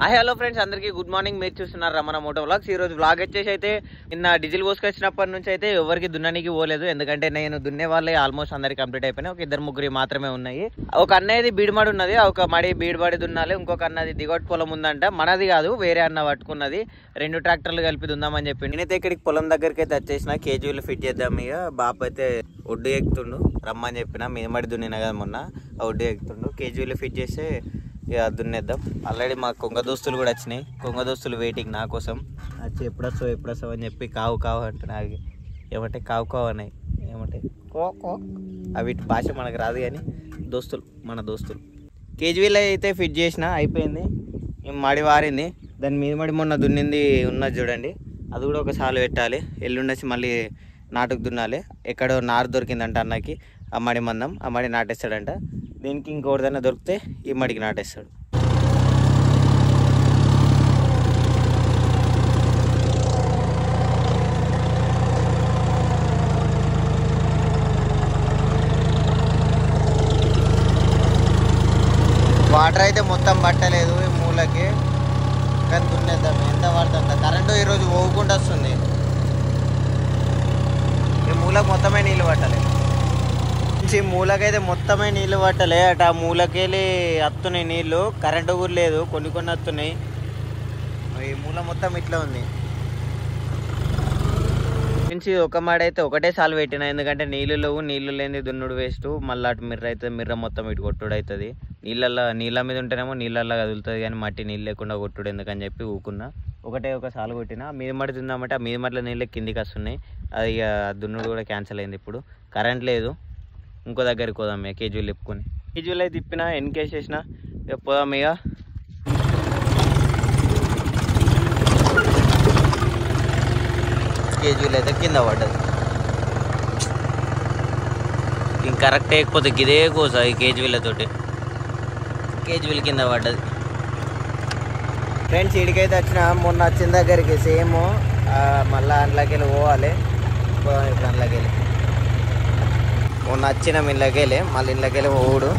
hi hello friends అందరికీ good morning మీరు చూస్తున్నారు రమణ మోటో వ్లాగ్స్ ఈ రోజు వ్లాగ్ వచ్చేసి అయితే నిన్న డీజిల్ పోసుకొచ్చినప్పటి నుంచి అయితే ఎవరికి దున్ననికి పోలేదు ఎందుకంటే నేను దున్నే వాళ్ళే ఆల్మోస్ట్ అందరికి కంప్లీట్ అయిపోయినాయి ఒక ఇద్దరు ముగ్గురు మాత్రమే ఉన్నాయి ఒక అన్నది బీడుమడి ఉన్నది ఒక మడి బీడుమడి దున్నాలి ఇంకొక అన్నది దిగొట్టు పొలం ఉందంట మనది కాదు వేరే అన్న పట్టుకున్నది రెండు ట్రాక్టర్లు కలిపి దుందామని చెప్పి నేనైతే ఇక్కడికి పొలం దగ్గరికి అయితే వచ్చేసిన కేజీలు ఫిట్ చేద్దాం ఇక బాబు అయితే ఒడ్డు ఎక్కుతుండు రమ్మని చెప్పిన మీదమడి దున్నిన కదా మొన్న ఆ ఒడ్డు ఎక్కుతుండు కేజీలు ఫిట్ చేస్తే ఇక దున్నేద్దాం ఆల్రెడీ మా కొంగ దోస్తులు కూడా వచ్చినాయి కొంగ దోస్తులు వెయిటింగ్ నా కోసం వచ్చి ఎప్పుడు వస్తావు ఎప్పుడు వస్తావు అని చెప్పి కావు కావు అంటున్నాయి ఏమంటే కావు కావు అన్నాయి ఏమంటే కో కో అవి భాష మనకు రాదు కానీ దోస్తులు మన దోస్తులు కేజీవీలో అయితే ఫిట్ చేసిన అయిపోయింది ఈ మడి వారింది దాని మీద మడి మొన్న దున్నింది ఉన్నది చూడండి అది కూడా ఒకసారి పెట్టాలి ఎల్లుండొచ్చి మళ్ళీ నాటుకు దున్నాలి ఎక్కడో నారు దొరికిందంట అన్నకి ఆ మడి మందం ఆ మడి నాటేస్తాడంట దీనికి ఇంకోటిదైనా దొరికితే ఈ మడికి నాటేస్తాడు వాటర్ అయితే మొత్తం పట్టలేదు ఈ మూలకి కానీ దున్నేద్దాం ఎంత పడుతుందా కరెంటు ఈరోజు పోకుండా వస్తుంది ఈ మూలకు మొత్తమే నీళ్ళు పట్టాలి ఈ మూలకైతే మొత్తమే నీళ్ళు పట్టలే అటు ఆ మూలకెళ్ళి వస్తున్నాయి నీళ్ళు కరెంటు కూడా లేదు కొన్ని కొన్ని వస్తున్నాయి ఈ మూల మొత్తం ఇట్లా ఉంది నుంచి ఒక మాడ అయితే ఒకటే సాలు పెట్టిన ఎందుకంటే నీళ్ళు లేవు నీళ్ళు లేని దున్నుడు వేస్ట్ మళ్ళీ అటు మిర్ర అయితే మిర్ర మొత్తం ఇటు కొట్టుడు అవుతుంది నీళ్ళల్లో నీళ్ళ మీద ఉంటేనేమో నీళ్ళల్లో కదులుతుంది కానీ మట్టి నీళ్ళు లేకుండా కొట్టుడు ఎందుకని చెప్పి ఊకున్నా ఒకటే ఒక సాలు కొట్టిన మీద మడి దుందామంటే ఆ మీద మట్ల నీళ్ళు కిందికి వస్తున్నాయి అది ఇక దున్నుడు కూడా క్యాన్సిల్ అయింది ఇప్పుడు కరెంట్ లేదు ఇంకో దగ్గరికి పోదాం ఇక కేజీలు తిప్పుకొని కేజీలు అయితే తిప్పిన ఎన్కేసేసిన ఇక పోదాం ఇక కేజీలు అయితే కింద పడ్డది ఇంక కరెక్ట్ అయిపోతే ఇదే కోస ఈ కేజీలతోటి కేజీల కింద పడ్డది ఫ్రెండ్స్ ఇడికైతే వచ్చిన మొన్న వచ్చిన దగ్గరికి సేమ్ మళ్ళీ అందులోకి వెళ్ళి పోవాలి పోదాం ఇప్పుడు అందులోకి వెళ్ళి మొన్న వచ్చిన ఇళ్ళకి వెళ్ళి మళ్ళీ ఇళ్ళకి వెళ్ళి పోవుడు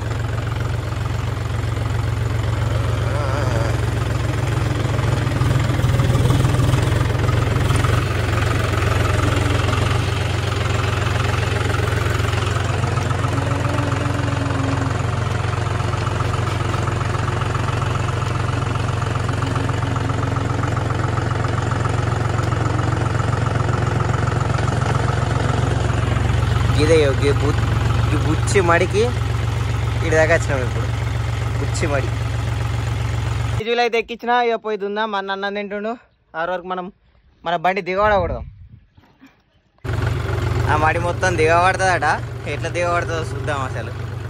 ఇదే ఈ బు ఈ బుచ్చి మడికి ఇటు దాకా వచ్చినాం ఇప్పుడు బుచ్చి మడి కేజీలు అయితే ఎక్కించిన ఇక పోయి దుందా మన అన్నం తింటుండు ఆ వరకు మనం మన బండి దిగబడకూడదాం ఆ మడి మొత్తం దిగబడుతుందట ఎట్లా దిగబడుతుందో చూద్దాం అసలు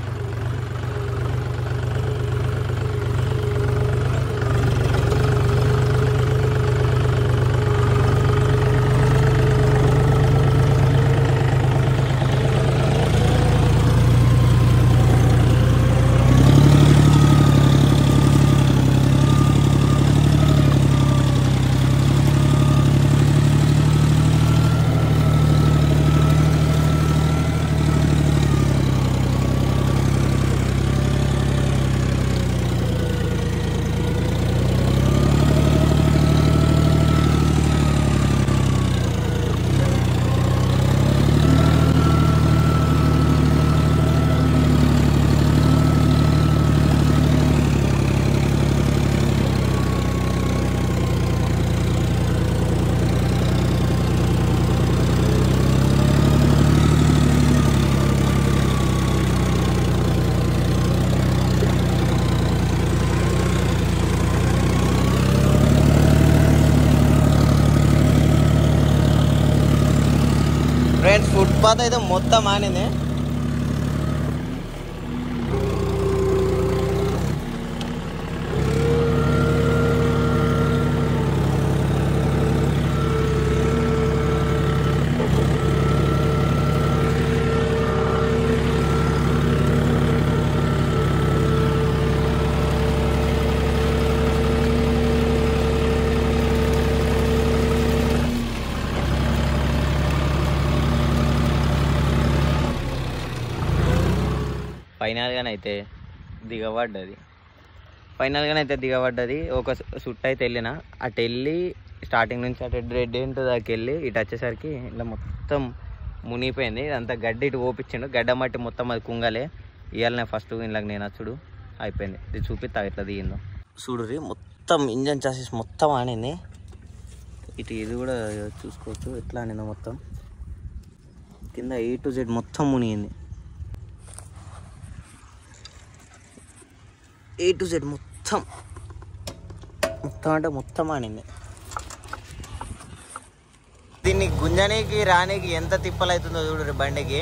ఫ్రెండ్స్ ఫుట్పాత్ అయితే మొత్తం ఆనింది ఫైనల్గానైతే దిగబడ్డది ఫైనల్గానే అయితే దిగబడ్డది ఒక సుట్టు అయితే వెళ్ళిన అటు వెళ్ళి స్టార్టింగ్ నుంచి అటు రెడ్ ఏంటో దాకా వెళ్ళి ఇటు వచ్చేసరికి ఇలా మొత్తం మునిగిపోయింది ఇదంతా గడ్డి ఇటు ఓపించిండు గడ్డ మట్టి మొత్తం అది కుంగలే ఇవాళనే ఫస్ట్ ఇలాగ నేను వచ్చుడు అయిపోయింది ఇది చూపిస్తా ఎట్లా దిగిందో చూడురి మొత్తం ఇంజన్ చాసెస్ మొత్తం ఆనింది ఇటు ఇది కూడా చూసుకోవచ్చు ఎట్లా ఆనిందో మొత్తం కింద ఏ టు జెడ్ మొత్తం మునిగింది ఏ టు జెడ్ మొత్తం మొత్తం అంటే మొత్తం ఆనింది దీన్ని గుంజనీకి రానికి ఎంత తిప్పలవుతుందో చూడు బండికి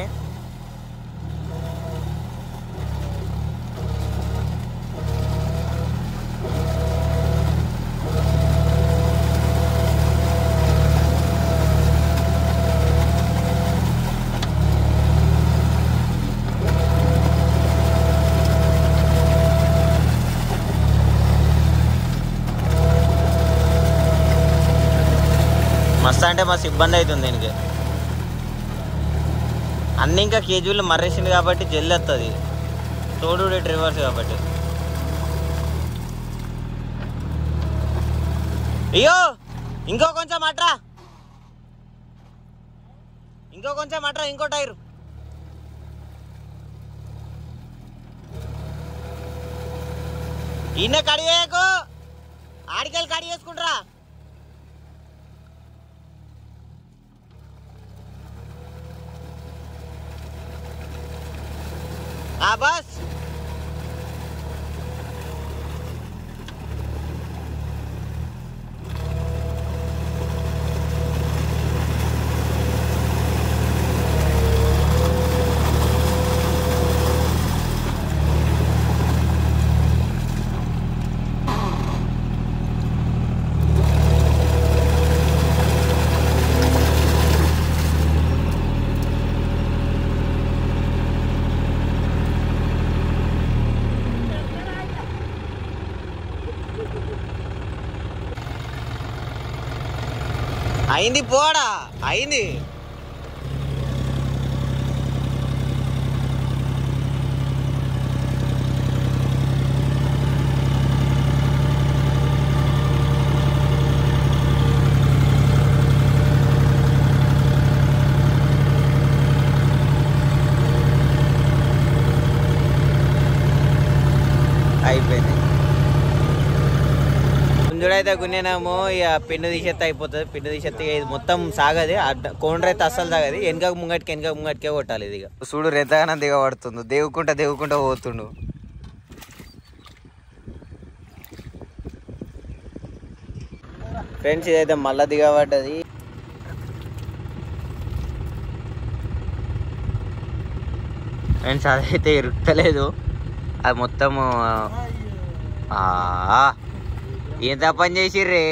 మస్తు అంటే మస్తు ఇబ్బంది అవుతుంది దీనికి అన్ని ఇంకా కేజీలు మర్రేసింది కాబట్టి జల్లి వస్తుంది తోడు రివర్స్ కాబట్టి అయ్యో ఇంకో కొంచెం అట్రా ఇంకో కొంచెం అట్రా ఇంకో టైరు ఈయన కడిగేయకు ఆడికెళ్ళి కడి చేసుకుంటారా ఆ బస్ అయింది పోడా అయింది అయిపోయింది ముందుడైతే గున్నేనాము ఇక పిండి తీసేస్తే అయిపోతుంది పిండి తీసేస్తే ఇది మొత్తం సాగది కోండ్ర అయితే అస్సలు సాగది వెనక ముంగటికి వెనక ముంగటికే కొట్టాలి ఇది ఇక చూడు రెతగానే దిగబడుతుంది దేవుకుంటా దేవుకుంటా పోతుండు ఫ్రెండ్స్ ఇదైతే మళ్ళా దిగబడ్డది ఫ్రెండ్స్ అదైతే ఇరుక్కలేదు అది మొత్తము ఆ ఎంత పని చేసిర్రే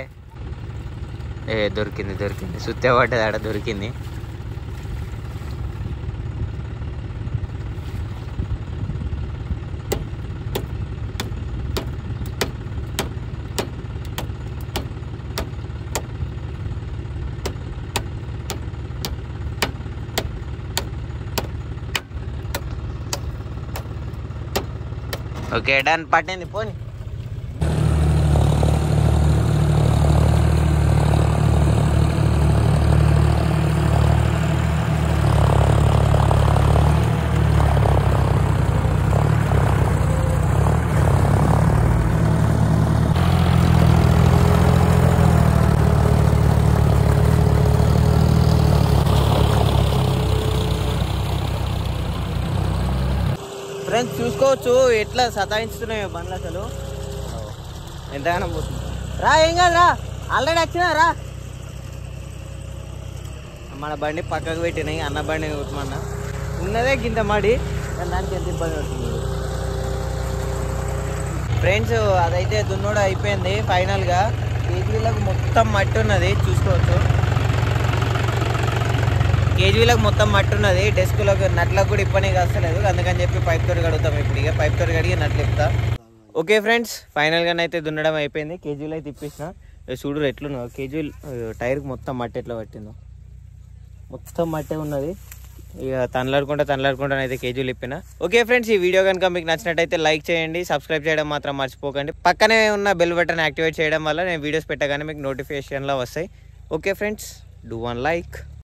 ఏ దొరికింది దొరికింది సుత్తే పడ్డది ఆడ దొరికింది ఓకే డన్ పట్టింది పోని ఫ్రెండ్స్ చూసుకోవచ్చు ఎట్లా సతాయించుతున్నాయో బండ్లు అసలు ఎంతగానో పోతుంది రా ఏం కాదు రా ఆల్రెడీ వచ్చినా రా మన బండి పక్కకు పెట్టినాయి అన్న బండి కుట్టమన్నా ఉన్నదే గింత మడి కానీ దానికి ఎంత ఇబ్బంది పడుతుంది ఫ్రెండ్స్ అదైతే దున్నోడు అయిపోయింది ఫైనల్గా కేజీలకు మొత్తం మట్టి ఉన్నది చూసుకోవచ్చు కేజీలకు మొత్తం మట్టి ఉన్నది డెస్క్లకు నట్లకు కూడా ఇప్పనికి వస్తలేదు అందుకని చెప్పి పైప్ తోటి కడుగుతాం ఇప్పుడు ఇక పైప్ తోటి కడిగి నట్లు ఇప్పుతా ఓకే ఫ్రెండ్స్ ఫైనల్గా అయితే దున్నడం అయిపోయింది కేజీలు అయితే ఇప్పించిన ఇక చూడు ఎట్లున్నదో కేజీ టైర్కి మొత్తం మట్టి ఎట్లా పట్టిందో మొత్తం మట్టే ఉన్నది ఇక తనలాడుకుంటా తనలాడుకుంటా అయితే కేజీలు ఇప్పిన ఓకే ఫ్రెండ్స్ ఈ వీడియో కనుక మీకు నచ్చినట్టయితే లైక్ చేయండి సబ్స్క్రైబ్ చేయడం మాత్రం మర్చిపోకండి పక్కనే ఉన్న బెల్ బటన్ యాక్టివేట్ చేయడం వల్ల నేను వీడియోస్ పెట్టగానే మీకు నోటిఫికేషన్లో వస్తాయి okay friends do one like